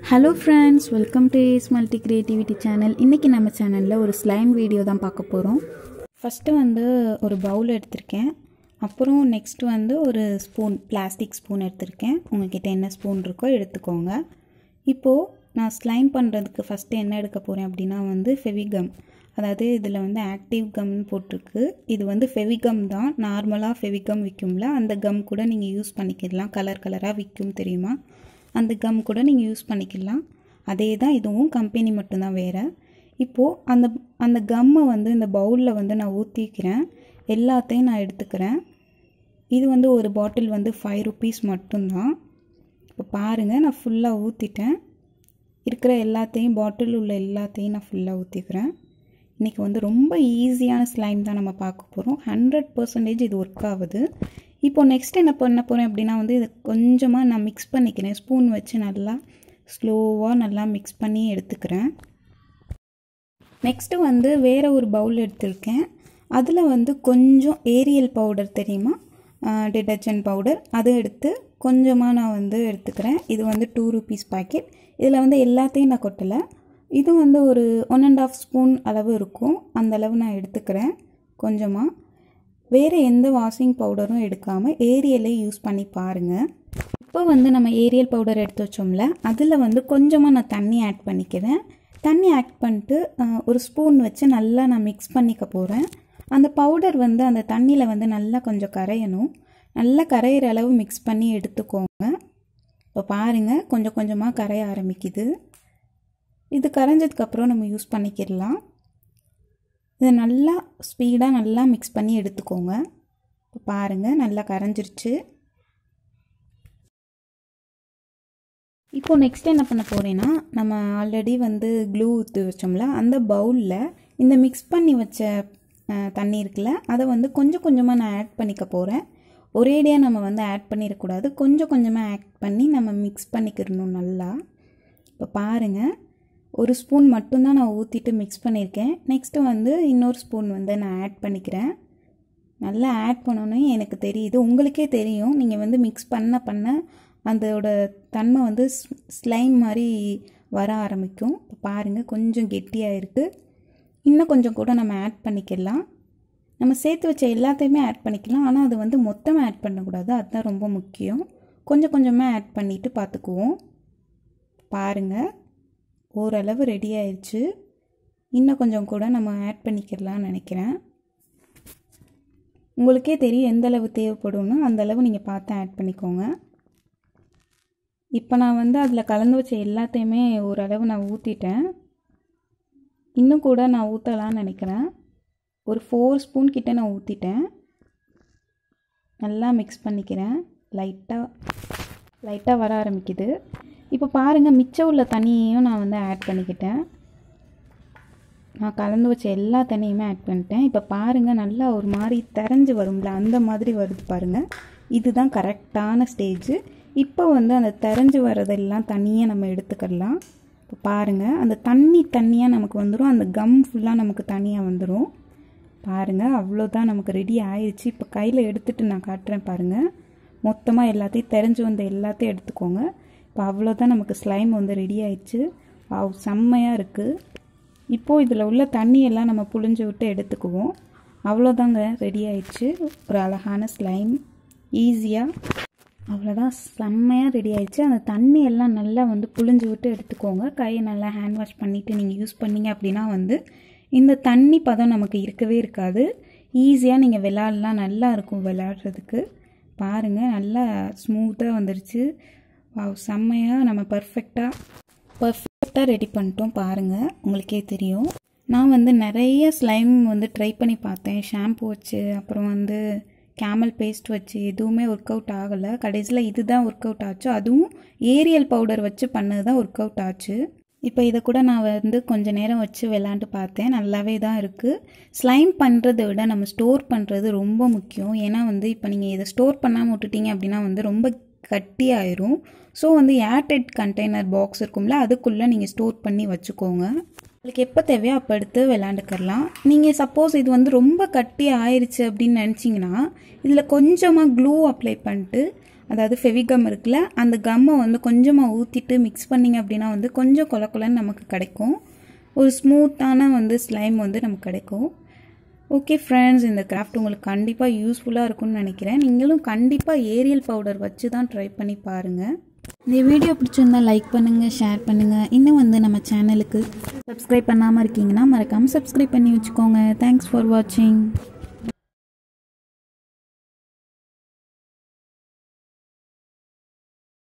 hello friends welcome to Ace multi creativity channel இன்றைக்கி நம்ம சேனலில் ஒரு ஸ்லைம் வீடியோ தான் பார்க்க போகிறோம் ஃபஸ்ட்டு வந்து ஒரு பவுல் எடுத்திருக்கேன் அப்புறம் நெக்ஸ்ட் வந்து ஒரு ஸ்பூன் பிளாஸ்டிக் ஸ்பூன் எடுத்திருக்கேன் உங்ககிட்ட என்ன ஸ்பூன் இருக்கோ எடுத்துக்கோங்க இப்போது நான் ஸ்லைம் பண்ணுறதுக்கு ஃபஸ்ட்டு என்ன எடுக்க போகிறேன் அப்படின்னா வந்து ஃபெவிகம் அதாவது இதில் வந்து ஆக்டிவ் கம்னு போட்டிருக்கு இது வந்து ஃபெவிகம் தான் நார்மலாக ஃபெவிகம் விற்கும்ல அந்த கம் கூட நீங்கள் யூஸ் பண்ணிக்கிடலாம் கலர் கலராக விற்கும் தெரியுமா அந்த கம் கூட நீங்கள் யூஸ் பண்ணிக்கலாம் அதே தான் இதுவும் கம்பெனி மட்டும்தான் வேறு இப்போது அந்த அந்த கம்மை வந்து இந்த பவுலில் வந்து நான் ஊற்றிக்கிறேன் எல்லாத்தையும் நான் எடுத்துக்கிறேன் இது வந்து ஒரு பாட்டில் வந்து ஃபைவ் ருபீஸ் மட்டும்தான் இப்போ பாருங்கள் நான் ஃபுல்லாக ஊற்றிட்டேன் இருக்கிற எல்லாத்தையும் பாட்டில் உள்ள எல்லாத்தையும் நான் ஃபுல்லாக ஊற்றிக்கிறேன் இன்றைக்கி வந்து ரொம்ப ஈஸியான ஸ்லைம் தான் நம்ம பார்க்க போகிறோம் ஹண்ட்ரட் பர்சன்டேஜ் இது ஒர்க் ஆகுது இப்போ நெக்ஸ்ட் என்ன பண்ண போகிறேன் அப்படின்னா வந்து இதை கொஞ்சமாக நான் மிக்ஸ் பண்ணிக்கிறேன் ஸ்பூன் வச்சு நல்லா ஸ்லோவாக நல்லா மிக்ஸ் பண்ணி எடுத்துக்கிறேன் நெக்ஸ்ட்டு வந்து வேறு ஒரு பவுல் எடுத்திருக்கேன் அதில் வந்து கொஞ்சம் ஏரியல் பவுடர் தெரியுமா டிடர்ஜென்ட் பவுடர் அதை எடுத்து கொஞ்சமாக நான் வந்து எடுத்துக்கிறேன் இது வந்து டூ ருபீஸ் பாக்கெட் இதில் வந்து எல்லாத்தையும் நான் கொட்டலை இது வந்து ஒரு ஒன் அண்ட் ஆஃப் ஸ்பூன் அளவு இருக்கும் அந்த அளவு நான் எடுத்துக்கிறேன் கொஞ்சமாக வேறு எந்த வாஷிங் பவுடரும் எடுக்காமல் ஏரியலே யூஸ் பண்ணி பாருங்கள் இப்போ வந்து நம்ம ஏரியல் பவுடர் எடுத்து வச்சோம்ல அதில் வந்து கொஞ்சமாக நான் தண்ணி ஆட் பண்ணிக்கிறேன் தண்ணி ஆட் பண்ணிட்டு ஒரு ஸ்பூன் வச்சு நல்லா நான் மிக்ஸ் பண்ணிக்க போகிறேன் அந்த பவுடர் வந்து அந்த தண்ணியில் வந்து நல்லா கொஞ்சம் கரையணும் நல்லா கரையிற அளவு மிக்ஸ் பண்ணி எடுத்துக்கோங்க இப்போ பாருங்கள் கொஞ்சம் கொஞ்சமாக கரைய ஆரம்பிக்குது இது கரைஞ்சதுக்கப்புறம் நம்ம யூஸ் பண்ணிக்கிடலாம் இதை நல்லா ஸ்பீடாக நல்லா மிக்ஸ் பண்ணி எடுத்துக்கோங்க இப்போ பாருங்கள் நல்லா கரைஞ்சிருச்சு இப்போது நெக்ஸ்ட் என்ன பண்ண போகிறேன்னா நம்ம ஆல்ரெடி வந்து க்ளூ ஊற்றி வச்சோம்ல அந்த பவுலில் இந்த மிக்ஸ் பண்ணி வச்ச தண்ணி இருக்குல்ல அதை வந்து கொஞ்சம் கொஞ்சமாக நான் ஆட் பண்ணிக்க போகிறேன் ஒரேடியாக நம்ம வந்து ஆட் பண்ணிடக்கூடாது கொஞ்சம் கொஞ்சமாக ஆட் பண்ணி நம்ம மிக்ஸ் பண்ணிக்கிறணும் நல்லா இப்போ பாருங்கள் ஒரு ஸ்பூன் மட்டும்தான் நான் ஊற்றிட்டு மிக்ஸ் பண்ணியிருக்கேன் நெக்ஸ்ட்டு வந்து இன்னொரு ஸ்பூன் வந்து நான் ஆட் பண்ணிக்கிறேன் நல்லா ஆட் பண்ணோன்னே எனக்கு தெரியுது உங்களுக்கே தெரியும் நீங்கள் வந்து மிக்ஸ் பண்ண பண்ண அதோட தன்மை வந்து ஸ்லைம் மாதிரி வர ஆரம்பிக்கும் இப்போ பாருங்கள் கொஞ்சம் கெட்டியாக இருக்குது இன்னும் கொஞ்சம் கூட நம்ம ஆட் பண்ணிக்கலாம் நம்ம சேர்த்து வச்ச எல்லாத்தையுமே ஆட் பண்ணிக்கலாம் ஆனால் அது வந்து மொத்தமாக ஆட் பண்ணக்கூடாது அதுதான் ரொம்ப முக்கியம் கொஞ்சம் கொஞ்சமாக ஆட் பண்ணிவிட்டு பார்த்துக்குவோம் பாருங்கள் ஓரளவு ரெடி ஆயிடுச்சு இன்னும் கொஞ்சம் கூட நம்ம ஆட் பண்ணிக்கிறலாம்னு நினைக்கிறேன் உங்களுக்கே தெரியும் எந்த அளவு தேவைப்படும்னு அந்த அளவு நீங்கள் பார்த்து ஆட் பண்ணிக்கோங்க இப்போ நான் வந்து அதில் கலந்து வச்ச எல்லாத்தையுமே ஓரளவு நான் ஊற்றிட்டேன் இன்னும் கூட நான் ஊற்றலான்னு நினைக்கிறேன் ஒரு ஃபோர் ஸ்பூன் கிட்டே நான் ஊற்றிட்டேன் நல்லா மிக்ஸ் பண்ணிக்கிறேன் லைட்டாக லைட்டாக வர ஆரம்பிக்குது இப்போ பாருங்கள் மிச்சம் உள்ள தண்ணியையும் நான் வந்து ஆட் பண்ணிக்கிட்டேன் நான் கலந்து வச்ச எல்லா தண்ணியுமே ஆட் பண்ணிட்டேன் இப்போ பாருங்கள் நல்லா ஒரு மாதிரி தெரிஞ்சு வரும்ல அந்த மாதிரி வருது பாருங்கள் இதுதான் கரெக்டான ஸ்டேஜு இப்போ வந்து அந்த தெரிஞ்சு வரதெல்லாம் தண்ணியாக நம்ம எடுத்துக்கிடலாம் இப்போ பாருங்கள் அந்த தண்ணி தண்ணியாக நமக்கு வந்துடும் அந்த கம் ஃபுல்லாக நமக்கு தனியாக வந்துடும் பாருங்கள் அவ்வளோதான் நமக்கு ரெடி ஆயிடுச்சு இப்போ கையில் எடுத்துகிட்டு நான் காட்டுறேன் பாருங்கள் மொத்தமாக எல்லாத்தையும் தெரிஞ்சு வந்த எல்லாத்தையும் எடுத்துக்கோங்க இப்போ அவ்வளோதான் நமக்கு ஸ்லைம் வந்து ரெடி ஆயிடுச்சு அவ் செம்மையாக இருக்குது இப்போது இதில் உள்ள தண்ணியெல்லாம் நம்ம புழிஞ்சு விட்டு எடுத்துக்குவோம் அவ்வளோதாங்க ரெடி ஆயிடுச்சு ஒரு அழகான ஸ்லைம் ஈஸியாக அவ்வளோதான் செம்மையாக ரெடி ஆயிடுச்சு அந்த தண்ணி எல்லாம் நல்லா வந்து புழிஞ்சு விட்டு எடுத்துக்கோங்க கையை நல்லா ஹேண்ட் வாஷ் பண்ணிவிட்டு நீங்கள் யூஸ் பண்ணீங்க அப்படின்னா வந்து இந்த தண்ணி பதம் நமக்கு இருக்கவே இருக்காது ஈஸியாக நீங்கள் விளாட்லாம் நல்லா இருக்கும் விளாட்றதுக்கு பாருங்கள் நல்லா ஸ்மூத்தாக வந்துருச்சு செம்மையாக நம்ம பர்ஃபெக்டாக பர்ஃபெக்டாக ரெடி பண்ணிட்டோம் பாருங்கள் உங்களுக்கே தெரியும் நான் வந்து நிறைய ஸ்லைம் வந்து ட்ரை பண்ணி பார்த்தேன் ஷாம்பு வச்சு அப்புறம் வந்து கேமல் பேஸ்ட் வச்சு எதுவுமே ஒர்க் அவுட் ஆகலை கடைசியில் இது தான் ஒர்க் அவுட் ஆச்சு அதுவும் ஏரியல் பவுடர் வச்சு பண்ணது தான் ஒர்க் அவுட் ஆச்சு இப்போ இதை கூட நான் வந்து கொஞ்ச நேரம் வச்சு விளாண்டு பார்த்தேன் நல்லாவே தான் இருக்குது ஸ்லைம் பண்ணுறதை விட நம்ம ஸ்டோர் பண்ணுறது ரொம்ப முக்கியம் ஏன்னா வந்து இப்போ நீங்கள் இதை ஸ்டோர் பண்ணாமல் விட்டுட்டீங்க அப்படின்னா வந்து ரொம்ப கட்டி ஆயிரும் ஸோ வந்து ஏர்டெட் கண்டெய்னர் பாக்ஸ் இருக்கும்ல அதுக்குள்ளே நீங்கள் ஸ்டோர் பண்ணி வச்சுக்கோங்க உங்களுக்கு எப்போ தேவையோ அப்போ எடுத்து விளாண்டுக்கலாம் நீங்கள் சப்போஸ் இது வந்து ரொம்ப கட்டி ஆயிடுச்சு அப்படின்னு நினச்சிங்கன்னா இதில் கொஞ்சமாக க்ளூ அப்ளை பண்ணிட்டு அதாவது ஃபெவிகம் இருக்குல்ல அந்த கம்மை வந்து கொஞ்சமாக ஊற்றிட்டு மிக்ஸ் பண்ணிங்க அப்படின்னா வந்து கொஞ்சம் கொல கொலன்னு நமக்கு கிடைக்கும் ஒரு ஸ்மூத்தான வந்து ஸ்லைம் வந்து நமக்கு கிடைக்கும் ஓகே ஃப்ரெண்ட்ஸ் இந்த கிராஃப்ட் உங்களுக்கு கண்டிப்பாக யூஸ்ஃபுல்லாக இருக்கும்னு நினைக்கிறேன் நீங்களும் கண்டிப்பாக ஏரியல் பவுடர் வச்சு தான் ட்ரை பண்ணி பாருங்கள் இந்த வீடியோ பிடிச்சிருந்தா லைக் பண்ணுங்கள் ஷேர் பண்ணுங்கள் இன்னும் வந்து நம்ம சேனலுக்கு சப்ஸ்கிரைப் பண்ணாமல் இருக்கீங்கன்னா மறக்காமல் சப்ஸ்கிரைப் பண்ணி வச்சுக்கோங்க தேங்க்ஸ் ஃபார் வாட்சிங்